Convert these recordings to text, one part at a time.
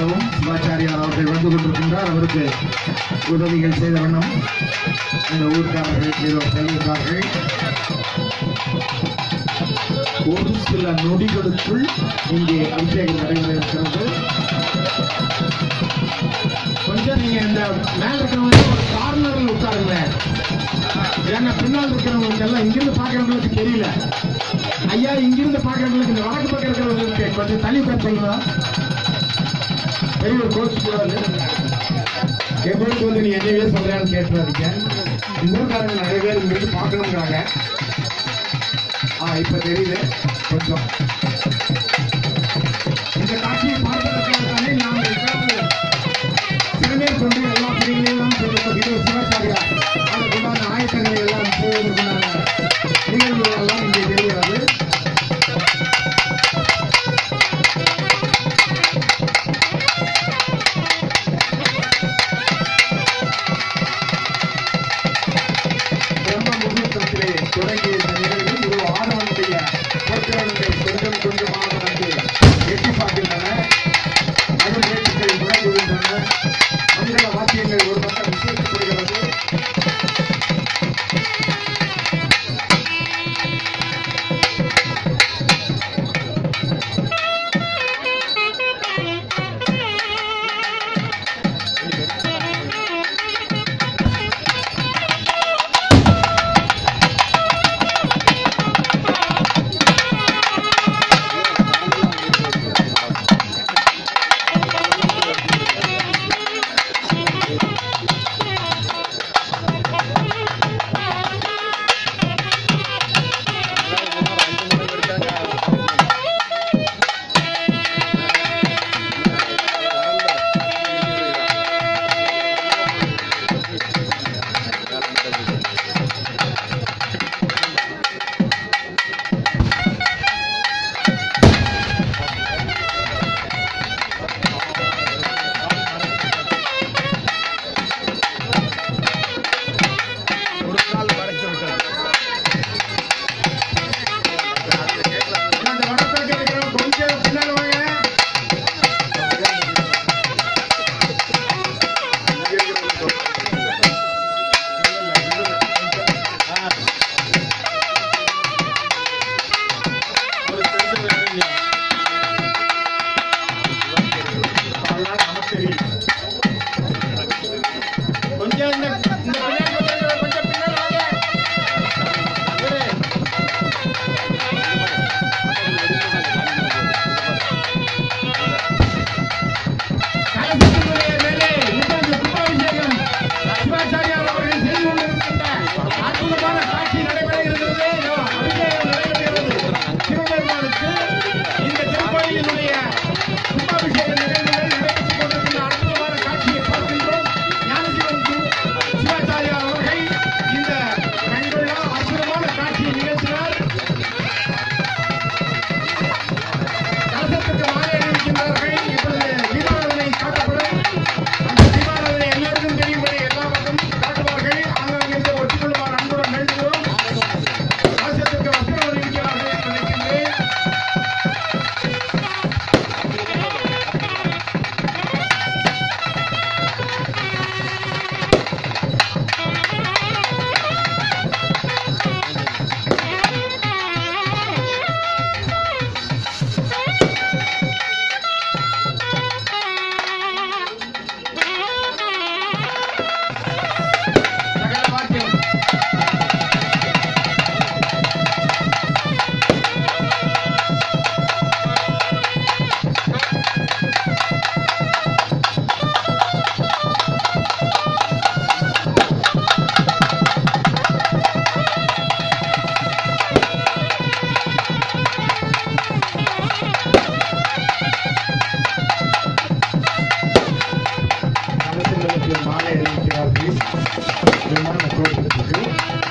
செல்லவும் சிவாச்சாரியார் அவர்கள் வந்து கொண்டிருக்கின்றார் அவருக்கு உதவிகள் செய்த வண்ணம் இந்த ஊர்க்காரர்கள் இதோ செல்கிறார்கள் ஒரு சில நொடிகளுக்குள் இங்கே அபிஷேகம் நடைபெற இருக்கிறது கொஞ்சம் நீங்க இந்த மேல இருக்கிறவங்க ஒரு கார்னர்ல உட்காருங்க ஏன்னா பின்னால் இருக்கிறவங்களுக்கு எல்லாம் இங்கிருந்து பாக்குறவங்களுக்கு தெரியல ஐயா இங்கிருந்து பாக்குறவங்களுக்கு இந்த வடக்கு பக்கம் இருக்கிறவங்களுக்கு கொஞ்சம் தள்ளி உட்கார சொல்லுங்க பெரிய ஒரு கோச் கூடாது எப்பொழுது வந்து நீ என்னையே சொல்றேன்னு கேட்டுறாதீங்க இந்த ஊர்க்காரங்க நிறைய பேர் இங்கிருந்து பார்க்கணுங்கிறாங்க ஆ இப்ப தெரியுது கொஞ்சம் இந்த காட்சியை பார்ப்பதற்காக தானே நாம் இவ்வளவு சிறுநீர் கொண்டு எல்லா பிரிவுகளையும் எல்லாம் செய்து சிவக்காரியார் அதற்குண்டான ஆயத்தங்களை எல்லாம் செய்வதற்குண்டான நிகழ்வுகள் எல்லாம் இங்கே தெரிகிறது பிரம்ம முகூர்த்தத்திலே தொடங்கிய இந்த நிகழ்வு இது ஆடவனுடைய பொற்கிழமைகள் கொஞ்சம் கொஞ்சமாக வந்து எட்டி பார்க்கின்றன அருள்வேட்டுகள் முழங்குகின்றன மங்கள வாத்தியங்கள் ஒரு பக்கம் விசேஷப்படுகிறது அந்த வடக்கிழக்கு இருக்கிறவங்க கொஞ்சம் பின்னால வாங்க அதெல்லாம் நமக்கு தெரியும். கொஞ்சம் இந்த இந்த பின்னாடி கொஞ்சம் கொஞ்சம் பின்னால வாங்க இவரு. கலசத்தினுடைய மேலே இப்பொழுது கும்பாபிஷேகம் சிவாச்சாரியார் அவர்கள் செய்து கொண்டிருக்கின்ற அற்புதமான காட்சி நடைபெறுகிறது இதோ அபிஷேகம் நடைபெறுகிறது சிவபெருமானுக்கு இந்த திருக்கோயிலினுடைய கும்பாபிஷேக நிகழ்வுகள் நடைபெற்றுக் கொண்டிருக்கின்ற அற்புதமான காட்சியை பார்க்கின்றோம் ஞானசிவன் கு- சிவாச்சாரியார் அவர்கள் இந்த கண்கொள்ளா அற்புதமான காட்சியை நிகழ்த்தினார் கலசத்துக்கு மாலை அணிவிக்கின்றார்கள் இப்பொழுது தீபாராதனை காட்டப்படும் அந்த தீபாராதனை எல்லோருக்கும் தெரியும்படி எல்லா பக்கமும் காட்டுவார்கள் ஆங்காங்கிருந்து ஒட்டிக்கொள்ளுமாறு அன்புடன் வேண்டுகிறோம் கலசத்துக்கு வஸ்திரம் அணிவிக்கிறார்கள் என்று நினைக்கின்றேன் சகல வாக்கியம் கலசங்களுக்கு மாலை அணிவிக்கிறார்கள் விமான கோபுரத்துக்கு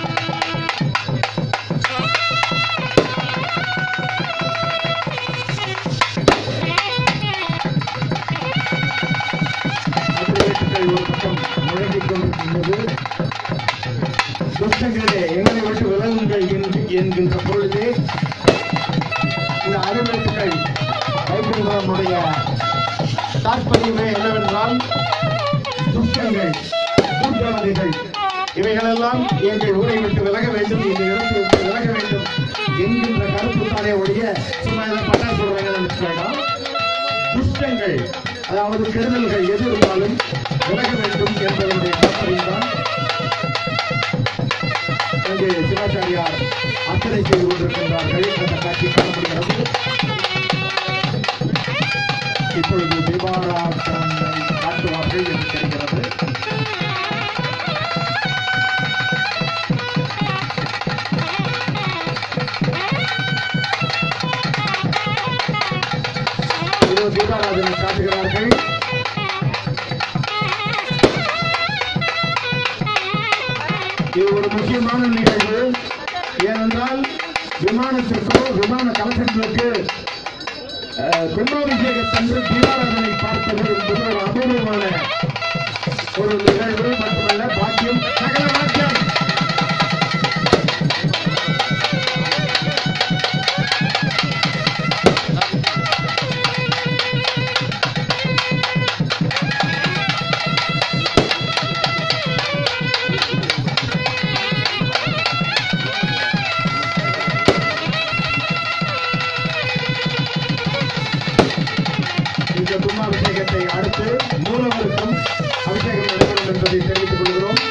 அதிர்வேட்டுகள் ஒரு பக்கம் முழங்கிக் கொண்டிருக்கின்றது துஷ்டங்களே எங்களை விட்டு விலகுங்கள் என்று- என்கின்ற பொழுது இந்த அருவேட்டுகள் வைகுண்டனுடைய தாற்பயமே என்னவென்றால் துக்கங்கள் கூட்டவாதிகள் இவைகளெல்லாம் எங்கள் ஊரை விட்டு விலக வேண்டும் இந்த இடத்தை விட்டு விலக வேண்டும் என்கின்ற கருத்து தானே ஒழிய சும்மா இதை பட்டா சொல்றாங்க வேண்டாம் துஷ்டங்கள் அதாவது கெடுதல்கள் எது இருந்தாலும் விலக வேண்டும் என்பதனுடைய தாற்பயம் தான் அங்கே சிவாச்சாரியார் அர்ச்சனை செய்து கொண்டிருக்கின்றார்கள் அந்த காட்சி காணப்படுகிறது இப்பொழுது தீபாராதனை காட்டுவார்கள் என்று தெரிகிறது இதோ தீபாராதனை காட்டுகிறார்கள் இது ஒரு முக்கியமான நிகழ்வு ஏனென்றால் விமானத்திற்கோ விமான கலசங்களுக்கு அஹ், கும்பாபிஷேகத்தன்று தீபாராதனை பார்ப்பது என்பது ஒரு அபூர்வமான ஒரு நிகழ்வு மட்டுமல்ல பாக்கியம் சகல பாக்கியம் இந்த கும்பாபிஷேகத்தை அடுத்து மூலவருக்கும் அபிஷேகம் நடைபெறும் என்பதை தெரிவித்துக் கொள்கிறோம்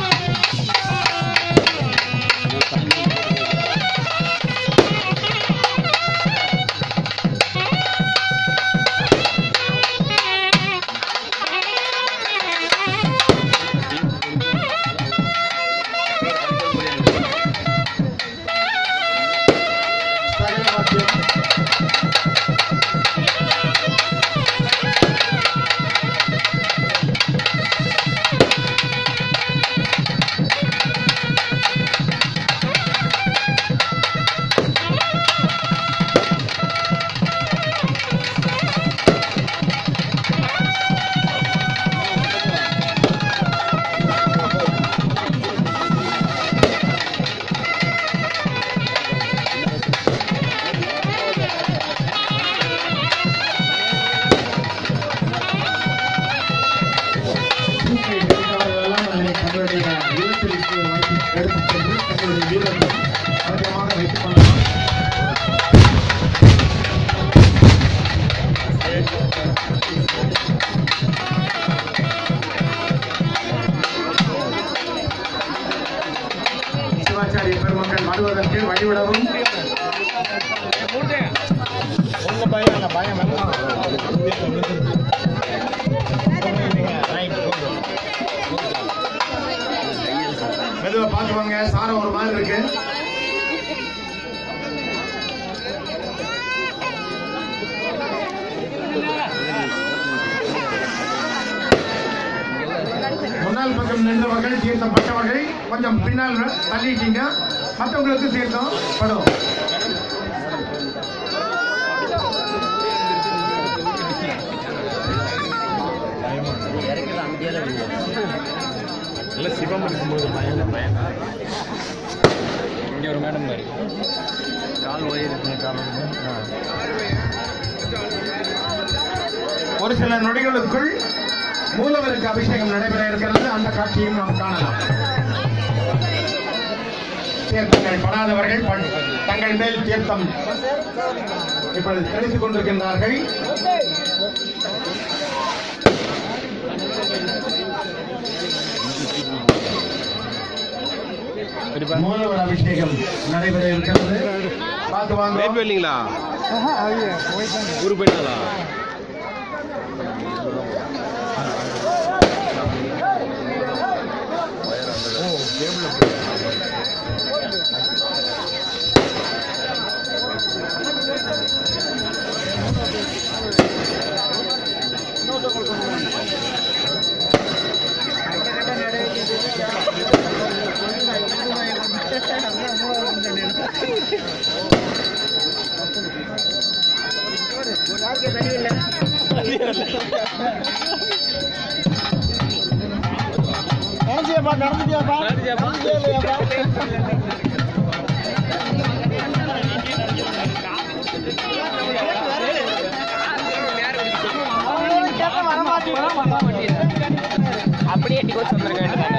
சகல பாக்கியம் தூக்கை எடுத்தவர்களெல்லாம் அதனை தங்களுடைய இல்லத்திற்கு வைத்து எடுத்துச் சென்று தங்களுடைய வீரத்தை அவசியமாக வைத்துக் கொள்ளலாம் சிவாச்சாரிய பெருமக்கள் வருவதற்கு வழிவிடவும் உங்க பயம் இல்ல பயம் எல்லாம் மெதுவா பார்த்து வாங்க சாரம் ஒரு மாதிரி இருக்கு முன்னாள் பக்கம் நின்றவர்கள் தீர்த்தம் பட்டவர்கள் கொஞ்சம் பின்னால் தள்ளிட்டீங்க மற்றவங்களுக்கு தீர்த்தம் படும் இல்ல சிவம் இருக்கும்போது பயம் பயம் இங்க ஒரு மேடம் மாதிரி கால் ஒயிருக்கு கால் ஒரு சில நொடிகளுக்குள் மூலவருக்கு அபிஷேகம் நடைபெற இருக்கிறது அந்த காட்சியும் நாம் காணலாம் தீர்த்தங்கள் படாதவர்கள் பண்- தங்கள் மேல் தீர்த்தம் இப்பொழுது தெளித்துக் கொண்டிருக்கின்றார்கள் மூலவர் அபிஷேகம் நடைபெற இருக்கிறது பார்த்து வாங்க லேட் போயிட்டீங்களா ஊருக்கு போயிட்டாங்களா அப்படியே டிக்கோஸ் வந்திருக்க வேண்டியது